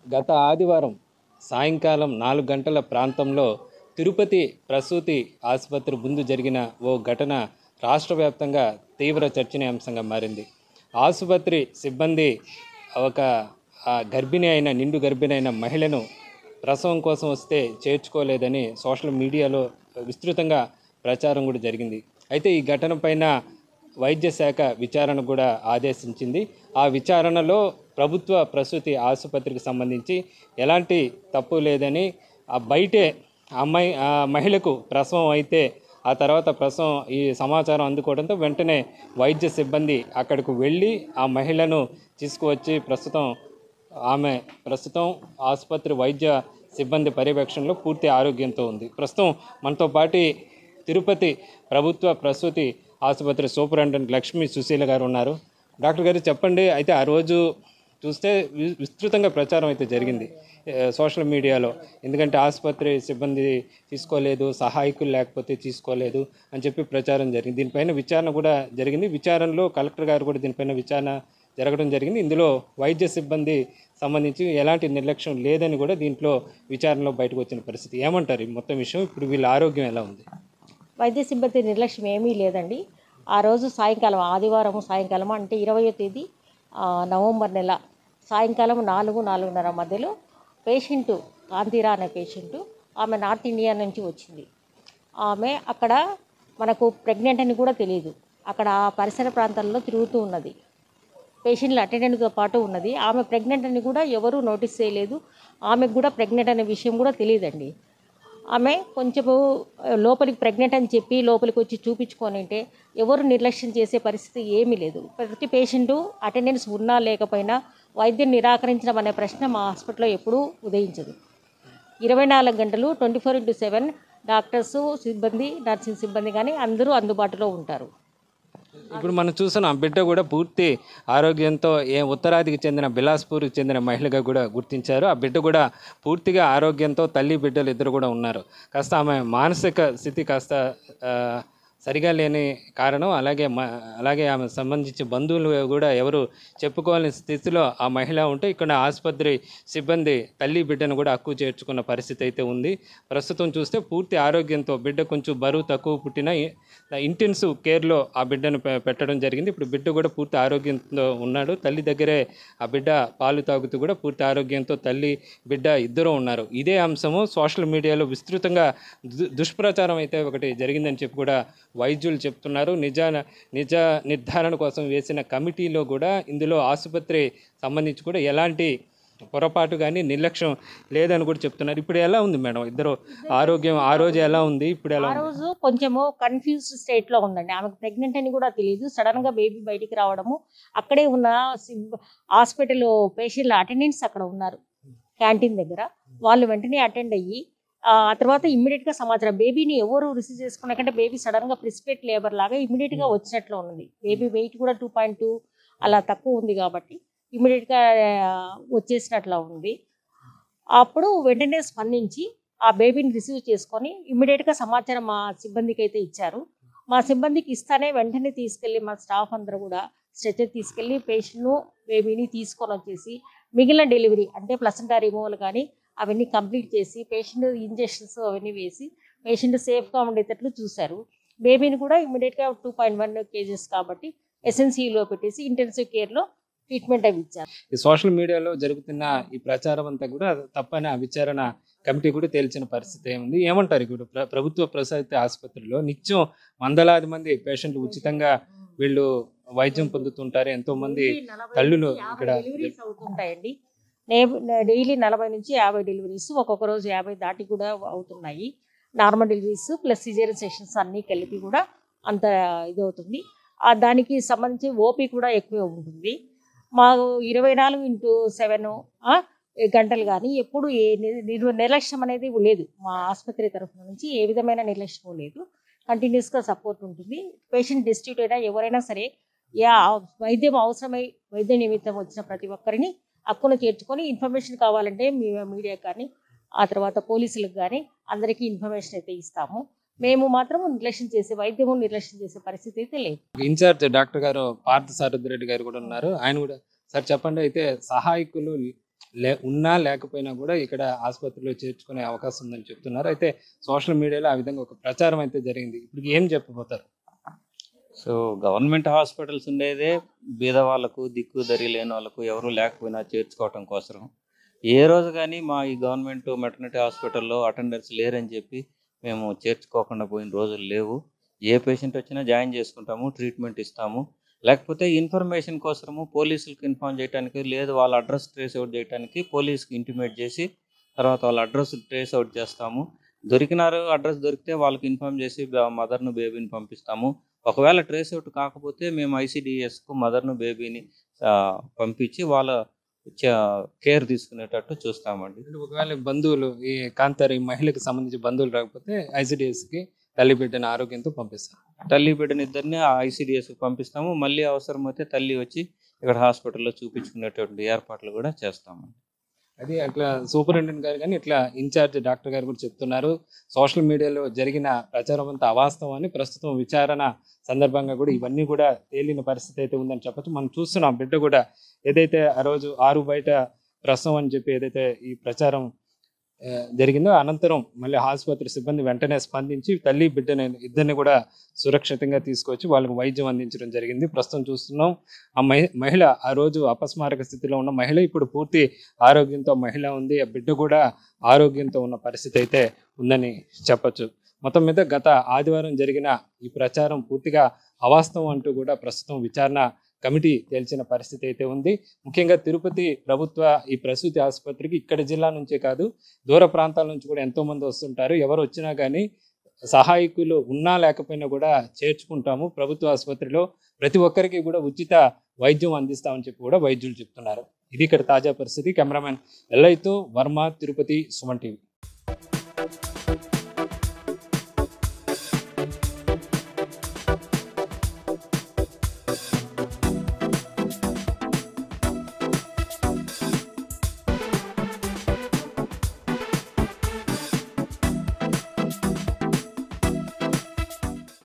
గత ఆదివారం సాయంకాలం నాలుగు గంటల ప్రాంతంలో తిరుపతి ప్రసూతి ఆసుపత్రి ముందు జరిగిన ఓ ఘటన రాష్ట్ర వ్యాప్తంగా తీవ్ర చర్చనీయాంశంగా మారింది ఆసుపత్రి సిబ్బంది ఒక ఆ, గర్భిణి అయిన నిండు గర్భిణి అయిన మహిళను ప్రసవం కోసం వస్తే చేర్చుకోలేదని సోషల్ మీడియాలో విస్తృతంగా ప్రచారం కూడా జరిగింది అయితే ఈ ఘటన పైన వైద్య శాఖ విచారణ కూడా ఆదేశించింది ఆ విచారణలో ప్రభుత్వ ప్రసూతి ఆసుపత్రికి సంబంధించి ఎలాంటి తప్పు లేదని ఆ బయటే ఆ అమ్మాయి ఆ మహిళకు ప్రసవం అయితే ఆ తర్వాత ప్రసవం ఈ సమాచారం అందుకోవడంతో వెంటనే వైద్య సిబ్బంది అక్కడికి వెళ్ళి ఆ మహిళను తీసుకువచ్చి ప్రస్తుతం ఆమె ప్రస్తుతం ఆసుపత్రి వైద్య సిబ్బంది పర్యవేక్షణలో పూర్తి ఆరోగ్యంతో ఉంది ప్రస్తుతం మనతో పాటు తిరుపతి ప్రభుత్వ ప్రసూతి ఆసుపత్రి సూపరింటెండెంట్ లక్ష్మీ సుశీల గారు ఉన్నారు డాక్టర్ గారు చెప్పండి అయితే ఆ రోజు చూస్తే వి- విస్తృతంగా ప్రచారం అయితే జరిగింది ఏ, సోషల్ మీడియాలో ఎందుకంటే ఆసుపత్రి సిబ్బంది తీసుకోలేదు సహాయకులు లేకపోతే తీసుకోలేదు అని చెప్పి ప్రచారం జరిగింది దీనిపైన విచారణ కూడా జరిగింది విచారణలో కలెక్టర్ గారు కూడా దీనిపైన విచారణ జరగడం జరిగింది ఇందులో వైద్య సిబ్బంది సంబంధించి ఎలాంటి నిర్లక్ష్యం లేదని కూడా దీంట్లో విచారణలో బయటకు వచ్చిన పరిస్థితి ఏమంటారు ఈ మొత్తం విషయం ఇప్పుడు వీళ్ళ ఆరోగ్యం ఎలా ఉంది వైద్య సిబ్బంది నిర్లక్ష్యం ఏమీ లేదండి ఆ రోజు సాయంకాలం ఆదివారం సాయంకాలం అంటే ఇరవయో తేదీ ఆ, నవంబర్ నెల సాయంకాలం నాలుగు నాలుగున్నర మధ్యలో పేషెంట్ కాంతిరా అనే పేషెంట్ ఆమె నార్త్ ఇండియా నుంచి వచ్చింది ఆమె అక్కడ మనకు ప్రెగ్నెంట్ అని కూడా తెలియదు అక్కడ ఆ పరిసర ప్రాంతాల్లో తిరుగుతూ ఉన్నది పేషెంట్ల అటెండెంట్తో పాటు ఉన్నది ఆమె ప్రెగ్నెంట్ అని కూడా ఎవరూ నోటీస్ చేయలేదు ఆమెకు కూడా ప్రెగ్నెంట్ అనే విషయం కూడా తెలియదండి ఆమె కొంచెము ఆ, లోపలికి ప్రెగ్నెంట్ అని చెప్పి లోపలికి వచ్చి చూపించుకొని ఉంటే ఎవరు నిర్లక్ష్యం చేసే పరిస్థితి ఏమీ లేదు ప్రతి పేషెంటు అటెండెన్స్ ఉన్నా లేకపోయినా వైద్యం నిరాకరించడం అనే ప్రశ్న మా హాస్పిటల్లో ఎప్పుడూ ఉదయించదు ఇరవై నాలుగు గంటలు twenty four into seven doctors సిబ్బంది నర్సింగ్ సిబ్బంది కానీ అందరూ అందుబాటులో ఉంటారు ఇప్పుడు మనం చూసిన ఆ బిడ్డ కూడా పూర్తి ఆరోగ్యంతో ఏ ఉత్తరాదికి చెందిన బిలాస్పూర్కి చెందిన మహిళగా కూడా గుర్తించారు ఆ బిడ్డ కూడా పూర్తిగా ఆరోగ్యంతో తల్లి బిడ్డలు ఇద్దరు కూడా ఉన్నారు కాస్త ఆమె మానసిక స్థితి కాస్త ఆ, సరిగా లేని కారణం అలాగే మ అలాగే ఆమె సంబంధించి బంధువులు కూడా ఎవరు చెప్పుకోలేని స్థితిలో ఆ మహిళ ఉంటే ఇక్కడ ఆసుపత్రి సిబ్బంది తల్లి బిడ్డను కూడా హక్కు చేర్చుకున్న పరిస్థితి అయితే ఉంది ప్రస్తుతం చూస్తే పూర్తి ఆరోగ్యంతో బిడ్డ కొంచెం బరువు తక్కువ పుట్టిన ఇంటెన్సివ్ కేర్లో ఆ బిడ్డను పె- పెట్టడం జరిగింది ఇప్పుడు బిడ్డ కూడా పూర్తి ఆరోగ్యంతో ఉన్నాడు తల్లి దగ్గరే ఆ బిడ్డ పాలు తాగుతూ కూడా పూర్తి ఆరోగ్యంతో తల్లి బిడ్డ ఇద్దరు ఉన్నారు ఇదే అంశము సోషల్ మీడియాలో విస్తృతంగా దు- దుష్ప్రచారం అయితే ఒకటి జరిగిందని చెప్పి కూడా వైద్యులు చెప్తున్నారు నిజ నిజ నిర్ధారణ కోసం వేసిన కమిటీలో కూడా ఇందులో ఆసుపత్రి సంబంధించి కూడా ఎలాంటి పొరపాటు కానీ నిర్లక్ష్యం లేదని కూడా చెప్తున్నారు ఇప్పుడు ఎలా ఉంది మేడం ఇద్దరు ఆరోగ్యం ఆ రోజు ఎలా ఉంది ఇప్పుడు ఎలా ఆ ఉంది రోజు కొంచెము కన్ఫ్యూజ్డ్ స్టేట్లో ఉందండి ఆమెకు ప్రెగ్నెంట్ అని కూడా తెలియదు సడన్గా బేబీ బయటికి రావడము అక్కడే ఉన్న సిబ్- హాస్పిటల్ పేషెంట్ల అటెండెంట్స్ అక్కడ ఉన్నారు క్యాంటీన్ దగ్గర వాళ్ళు వెంటనే అటెండ్ అయ్యి ఆ ఆ తర్వాత ఇమ్మీడియట్గా సమాచారం బేబీని ఎవరు రిసీవ్ చేసుకున్న కంటే బేబీ సడన్గా ప్రిస్పేట్ లేబర్ లాగా ఇమ్మీడియట్గా వచ్చినట్లు ఉన్నది బేబీ వెయిట్ కూడా టూ పాయింట్ టూ అలా తక్కువ ఉంది కాబట్టి ఇమ్మీడియట్గా వచ్చేసినట్లా ఉంది అప్పుడు వెంటనే స్పందించి ఆ బేబీని రిసీవ్ చేసుకొని ఇమ్మీడియట్గా సమాచారం మా సిబ్బందికి అయితే ఇచ్చారు మా సిబ్బందికి ఇస్తానే వెంటనే తీసుకెళ్ళి మా స్టాఫ్ అందరూ కూడా స్ట్రెచర్ తీసుకెళ్ళి పేషెంట్ను బేబీని తీసుకొని వచ్చేసి మిగిలిన డెలివరీ అంటే ప్లసెంటా రిమూవల్ కానీ అవన్నీ కంప్లీట్ చేసి పేషెంట్ ఇంజెక్షన్స్ అవన్నీ వేసి పేషెంట్ సేఫ్గా ఉండేటట్లు చూశారు బేబీని కూడా ఇమ్మీడియట్గా టూ పాయింట్ వన్ కేజెస్ కాబట్టి ఎస్ఎన్సీలో పెట్టేసి ఇంటెన్సివ్ కేర్లో ట్రీట్మెంట్ అవి ఇచ్చారు ఈ సోషల్ మీడియాలో జరుగుతున్న ఈ ప్రచారం అంతా కూడా తప్పని ఆ విచారణ కమిటీ కూడా తేల్చిన పరిస్థితి ఏముంది ఏమంటారు ఇప్పుడు ప్ర- ప్రభుత్వ ప్రసూతి ఆసుపత్రిలో నిత్యం వందలాది మంది పేషెంట్లు ఉచితంగా వీళ్ళు వైద్యం పొందుతుంటారు ఎంతో మంది డైలీ నలభై తల్లులు నుంచి యాభై ఇక్కడ డెలివరీస్ అవుతుంటాయండి డైలీ నలభై నుంచి యాభై డెలివరీస్ ఒక్కొక్క రోజు యాభై దాటి కూడా అవుతున్నాయి normal deliveries plus cesarean sessions అన్నీ కలిపి కూడా అంత ఇది అవుతుంది ఆ దానికి సంబంధించి ఓపీ కూడా ఎక్కువ ఉంటుంది మాకు ఇరవై నాలుగు ఇంటూ సెవెన్ గంటలు కానీ ఎప్పుడు ఏ ని- నిర్- నిర్లక్ష్యం అనేది లేదు మా ఆసుపత్రి తరఫున నుంచి ఏ విధమైన నిర్లక్ష్యం లేదు కంటిన్యూస్గా సపోర్ట్ ఉంటుంది పేషెంట్ డిస్ట్రిక్ట్ అయినా ఎవరైనా సరే యా వైద్యం అవసరమై వైద్య నిమిత్తం వచ్చిన ప్రతి ఒక్కరిని హక్కును చేర్చుకొని ఇన్ఫర్మేషన్ కావాలంటే మీ మీడియా కానీ ఆ తర్వాత పోలీసులకు కానీ అందరికీ ఇన్ఫర్మేషన్ అయితే ఇస్తాము మేము మాత్రం నిర్లక్ష్యం చేసే వైద్యము నిర్లక్ష్యం చేసే పరిస్థితి అయితే లేదు ఇన్ఛార్జ్ డాక్టర్ గారు పార్థ సారథి రెడ్డి గారు కూడా ఉన్నారు ఆయన కూడా సార్ చెప్పండి అయితే సహాయకులు లే ఉన్నా లేకపోయినా కూడా ఇక్కడ ఆసుపత్రిలో చేర్చుకునే అవకాశం ఉందని చెప్తున్నారు అయితే సోషల్ మీడియాలో ఆ విధంగా ఒక ప్రచారం అయితే జరిగింది ఇప్పుడు ఏం చెప్పబోతారు సో గవర్నమెంట్ హాస్పిటల్స్ ఉండేదే బీద వాళ్ళకు దిక్కు దరి లేని వాళ్ళకు ఎవరు లేకపోయినా చేర్చుకోవటం కోసం ఏ రోజు కానీ మా ఈ గవర్నమెంట్ మెటర్నిటీ హాస్పిటల్లో అటెండర్స్ లేరని చెప్పి మేము చేర్చుకోకుండా పోయిన రోజులు లేవు ఏ పేషెంట్ వచ్చినా జాయిన్ చేసుకుంటాము ట్రీట్మెంట్ ఇస్తాము లేకపోతే ఇన్ఫర్మేషన్ కోసము పోలీసులకు ఇన్ఫార్మ్ చేయడానికి లేదు వాళ్ళ అడ్రస్ ట్రేస్ అవుట్ చేయడానికి పోలీస్కి ఇంటిమేట్ చేసి తర్వాత వాళ్ళ అడ్రస్ ట్రేస్ అవుట్ చేస్తాము దొరికినారు అడ్రస్ దొరికితే వాళ్ళకి ఇన్ఫార్మ్ చేసి మదర్ను బేబీని పంపిస్తాము ఒకవేళ ట్రేస్ అవుట్ కాకపోతే మేము ఐసిడిఎస్కు మదర్ను బేబీని ఆ, పంపించి వాళ్ళ కేర్ తీసుకునేటట్టు చూస్తామండి అంటే ఒకవేళ బంధువులు ఈ కాంతారు ఈ మహిళకు సంబంధించి బంధువులు రాకపోతే ICDS కి తల్లి బిడ్డని ఆరోగ్యంతో పంపిస్తారు తల్లి బిడ్డని ఇద్దరిని ఐసిడిఎస్కి పంపిస్తాము మళ్ళీ అవసరమైతే తల్లి వచ్చి ఇక్కడ హాస్పిటల్లో చూపించుకునేటువంటి ఏర్పాట్లు కూడా చేస్తామండి అది అట్లా సూపరింటెండెంట్ గారు కానీ ఇట్లా ఇన్ఛార్జ్ డాక్టర్ గారు కూడా చెప్తున్నారు సోషల్ మీడియాలో జరిగిన ప్రచారం అంతా అవాస్తవం అని ప్రస్తుతం విచారణ సందర్భంగా కూడా ఇవన్నీ కూడా తేలిన పరిస్థితి అయితే ఉందని చెప్పొచ్చు మనం చూస్తున్నాం బిడ్డ కూడా ఏదైతే ఆ రోజు ఆరు బయట ప్రసవం అని చెప్పి ఏదైతే ఈ ప్రచారం ఆ, జరిగిందో అనంతరం మళ్ళీ ఆసుపత్రి సిబ్బంది వెంటనే స్పందించి తల్లి బిడ్డని ఇద్దరిని కూడా సురక్షితంగా తీసుకొచ్చి వాళ్ళకి వైద్యం అందించడం జరిగింది ప్రస్తుతం చూస్తున్నాం ఆ మహి మహిళ ఆ రోజు అపస్మారక స్థితిలో ఉన్న మహిళ ఇప్పుడు పూర్తి ఆరోగ్యంతో మహిళ ఉంది ఆ బిడ్డ కూడా ఆరోగ్యంతో ఉన్న పరిస్థితి అయితే ఉందని చెప్పొచ్చు మొత్తం మీద గత ఆదివారం జరిగిన ఈ ప్రచారం పూర్తిగా అవాస్తవం అంటూ కూడా ప్రస్తుతం విచారణ కమిటీ తేల్చిన పరిస్థితి అయితే ఉంది ముఖ్యంగా తిరుపతి ప్రభుత్వ ఈ ప్రసూతి ఆసుపత్రికి ఇక్కడ జిల్లా నుంచే కాదు దూర ప్రాంతాల నుంచి కూడా ఎంతో మంది వస్తుంటారు ఎవరు వచ్చినా కానీ సహాయకులు ఉన్నా లేకపోయినా కూడా చేర్చుకుంటాము ప్రభుత్వ ఆసుపత్రిలో ప్రతి ఒక్కరికి కూడా ఉచిత వైద్యం అందిస్తామని చెప్పి కూడా వైద్యులు చెప్తున్నారు ఇది ఇక్కడ తాజా పరిస్థితి కెమెరామెన్ ఎల్లైతో వర్మ తిరుపతి సుమన్ టీవీ